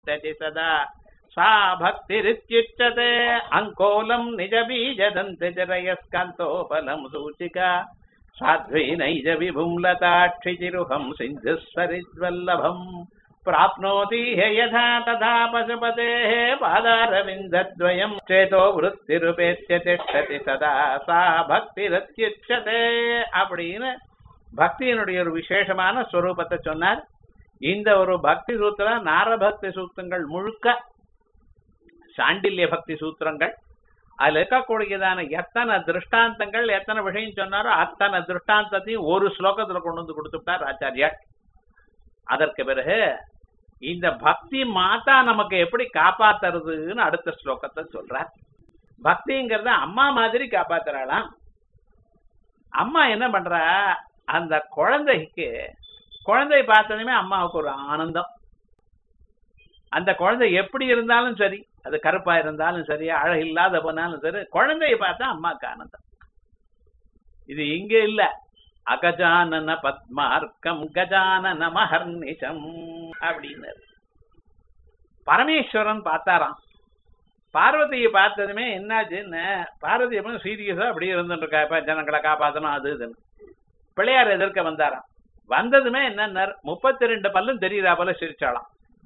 तिष्ठति सदा सा भक्तिरित्युच्यते अङ्कोलम् निजबीजदन्तिरयस्कान्तोपलम् सूचिका साध्वी नैज विभुं लताक्षिचिरुहं सिन्धुः सरिद्वल्लभम् प्राप्नोति ह्य यथा तथा पशुपतेः पादारविन्दद्वयम् चेतो वृत्तिरुपेत्य तिष्ठति सदा सा பக்திரத்யுச்சதே அப்படின்னு பக்தியினுடைய ஒரு விசேஷமான ஸ்வரூபத்தை சொன்னார் இந்த ஒரு பக்தி சூத்திரம் நாரபக்தி சூத்திரங்கள் முழுக்க சாண்டில்ய பக்தி சூத்திரங்கள் அதுல இருக்கக்கூடியதான எத்தனை திருஷ்டாந்தங்கள் எத்தனை விஷயம் சொன்னாரோ அத்தனை திருஷ்டாந்தத்தையும் ஒரு ஸ்லோகத்துல கொண்டு வந்து கொடுத்துட்டார் ஆச்சாரியார் அதற்கு பிறகு இந்த பக்தி மாதா நமக்கு எப்படி காப்பாத்துறதுன்னு அடுத்த ஸ்லோகத்தை சொல்றார் பக்திங்கிறத அம்மா மாதிரி காப்பாத்துறாளாம் அம்மா என்ன பண்றா அந்த குழந்தைக்கு குழந்தை பார்த்ததுமே அம்மாவுக்கு ஒரு ஆனந்தம் அந்த குழந்தை எப்படி இருந்தாலும் சரி அது கருப்பா இருந்தாலும் சரி அழகு இல்லாத போனாலும் சரி குழந்தைய பார்த்தா அம்மாவுக்கு ஆனந்தம் இது இங்க இல்ல அகஜானன பத்மார்க்கம் கஜானன மகர்நிஷம் அப்படின்னு பரமேஸ்வரன் பார்த்தாராம் பார்வதியை பார்த்ததுமே என்னாச்சுன்னு பார்வதி எப்ப சீரியஸா அப்படியே இருந்துட்டு இருக்கா இப்ப ஜனங்களை காப்பாத்தணும் அது இதுன்னு பிள்ளையார் எதிர்க்க வந்தாராம் வந்ததுமே என்ன முப்பத்தி ரெண்டு பல்லும் தெரியுதா போல சிரிச்சாலாம்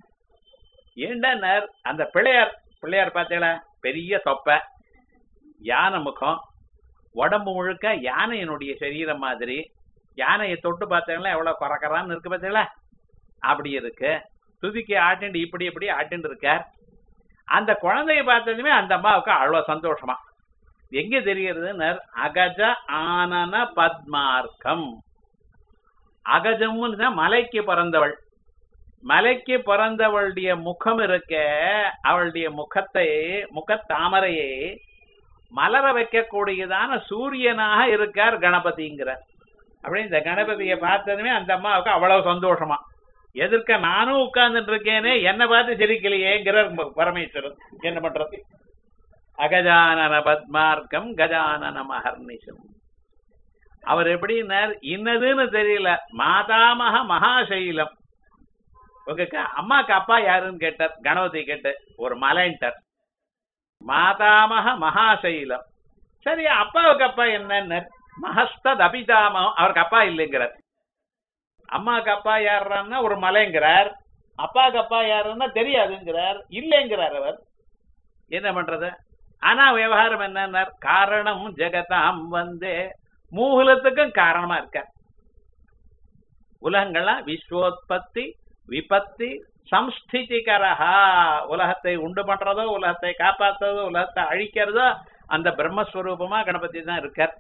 ஏண்டார் அந்த பிள்ளையார் பிள்ளையார் பார்த்தீங்களா பெரிய தொப்பை யானை முகம் உடம்பு முழுக்க யானையினுடைய சரீரம் மாதிரி யானையை தொட்டு பார்த்தீங்களா எவ்வளவு குறக்கறான்னு இருக்கு பார்த்தீங்களா அப்படி இருக்கு துதிக்கு ஆட்டிண்டு இப்படி இப்படி ஆட்டிண்டு இருக்கார் அந்த குழந்தைய பார்த்ததுமே அந்த அம்மாவுக்கு அவ்வளவு சந்தோஷமா எங்க தெரிகிறதுன்னு அகஜ ஆனன பத்மார்க்கம் அகஜம்னு மலைக்கு பிறந்தவள் மலைக்கு பிறந்தவளுடைய முகம் இருக்க அவளுடைய முகத்தை முகத்தாமரையை மலர வைக்கக்கூடியதான சூரியனாக இருக்கார் கணபதிங்கிறார் அப்படி இந்த கணபதியை பார்த்ததுமே அந்த அம்மாவுக்கு அவ்வளவு சந்தோஷமா எதிர்க்க நானும் உட்கார்ந்துட்டு இருக்கேனே என்ன பார்த்து சிரிக்கலையேங்கிறார் பரமேஸ்வரன் என்ன பண்றது அகஜானன பத்மார்க்கம் கஜானன மகர்நிஷம் அவர் எப்படின்னார் இன்னதுன்னு தெரியல மாதாமக மகாசைலம் உங்க அம்மாக்கு அப்பா யாருன்னு கேட்டார் கணபதி கேட்டு ஒரு மலைன்ட்டார் மாதாமக மகாசைலம் சரி அப்பாவுக்கு அப்பா என்னன்னு மகஸ்தத் அபிதாமகம் அவருக்கு அப்பா இல்லைங்கிறார் அம்மாக்கு அப்பா யாருன்னா ஒரு மலைங்கிறார் அப்பாவுக்கு அப்பா யாருன்னா தெரியாதுங்கிறார் இல்லைங்கிறார் அவர் என்ன பண்றது ஆனா விவகாரம் என்ன காரணம் ஜெகதாம் வந்து மூகுலத்துக்கும் காரணமா இருக்க உலகங்கள்லாம் விஸ்வோத்பத்தி விபத்தி சம்ஸ்திதிகரஹா உலகத்தை உண்டு பண்றதோ உலகத்தை காப்பாத்துறதோ உலகத்தை அழிக்கிறதோ அந்த பிரம்மஸ்வரூபமா கணபதி தான் இருக்கார்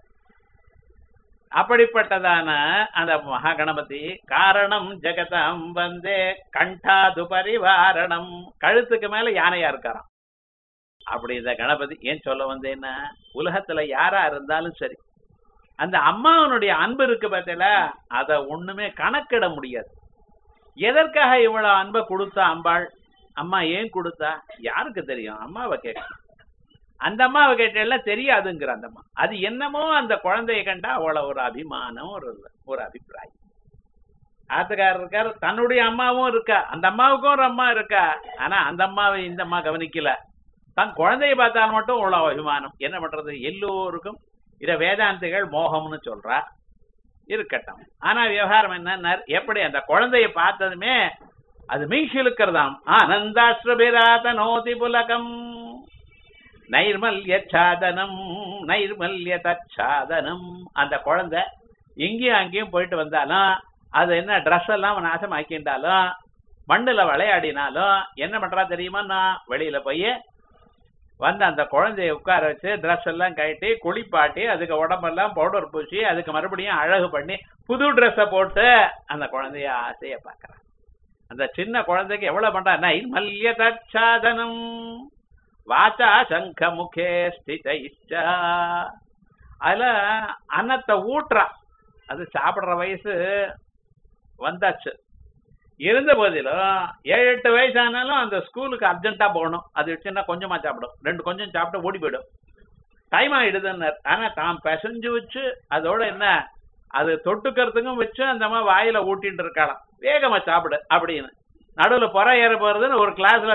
அப்படிப்பட்டதான அந்த மகா கணபதி காரணம் ஜெகதம் வந்தே கண்டாது பரிவாரணம் கழுத்துக்கு மேல யானையா இருக்காராம் அப்படி இந்த கணபதி ஏன் சொல்ல வந்தேன்னா உலகத்துல யாரா இருந்தாலும் சரி அந்த அம்மாவனுடைய அன்பு இருக்கு பார்த்தல அத ஒண்ணுமே கணக்கிட முடியாது எதற்காக இவ்வளவு அன்பை கொடுத்தா அம்பாள் அம்மா ஏன் கொடுத்தா யாருக்கு தெரியும் அம்மாவை கேட்க அந்த அம்மாவை கேட்டெல்லாம் தெரியாதுங்கிற அந்த அம்மா அது என்னமோ அந்த குழந்தைய கண்டா அவ்வளவு ஒரு அபிமானம் ஒரு ஒரு அபிப்பிராயம் ஆத்துக்காரர் இருக்கார் தன்னுடைய அம்மாவும் இருக்கா அந்த அம்மாவுக்கும் ஒரு அம்மா இருக்கா ஆனா அந்த அம்மாவை இந்த அம்மா கவனிக்கல தன் குழந்தைய பார்த்தால் மட்டும் அவ்வளவு அபிமானம் என்ன பண்றது எல்லோருக்கும் இத வேதாந்திகள் மோகம்னு சொல்றா இருக்கட்டும் ஆனா விவகாரம் என்ன எப்படி அந்த குழந்தைய பார்த்ததுமே அது மீஷிலுக்கிறதாம் ஆனந்தாஸ்ரபிராத நோதி புலகம் நைர்மல்ய சாதனம் நைர்மல்ய தச்சாதனம் அந்த குழந்தை எங்கேயும் அங்கேயும் போயிட்டு வந்தாலும் அது என்ன ட்ரெஸ் எல்லாம் நாசமாக்கிண்டாலும் மண்ணுல விளையாடினாலும் என்ன பண்றா தெரியுமா நான் வெளியில போய் வந்து அந்த குழந்தைய உட்கார வச்சு ட்ரெஸ் எல்லாம் கட்டி குளிப்பாட்டி அதுக்கு உடம்பெல்லாம் பவுடர் பூசி அதுக்கு மறுபடியும் அழகு பண்ணி புது ட்ரெஸ்ஸை போட்டு அந்த குழந்தைய ஆசைய பாக்குறான் அந்த சின்ன குழந்தைக்கு எவ்வளவு பண்றா நைர்மல்ய தச்சாதனம் வாச்சா சங்க முகே ஸ்திதைச்சா அதுல அன்னத்தை ஊட்டுறா அது சாப்பிடுற வயசு வந்தாச்சு இருந்த போதிலும் ஏழு எட்டு வயசானாலும் அந்த ஸ்கூலுக்கு அர்ஜென்ட்டா போகணும் அது வச்சுன்னா கொஞ்சமா சாப்பிடும் ரெண்டு கொஞ்சம் சாப்பிட்டு ஓடி போயிடும் டைம் ஆயிடுதுன்னார் ஆனா தான் பிசைஞ்சு வச்சு அதோட என்ன அது தொட்டுக்கிறதுக்கும் வச்சு அந்த மாதிரி வாயில ஊட்டிட்டு இருக்காளாம் வேகமா சாப்பிடு அப்படின்னு நடுவுல புற ஏற போறதுன்னு ஒரு கிளாஸ்ல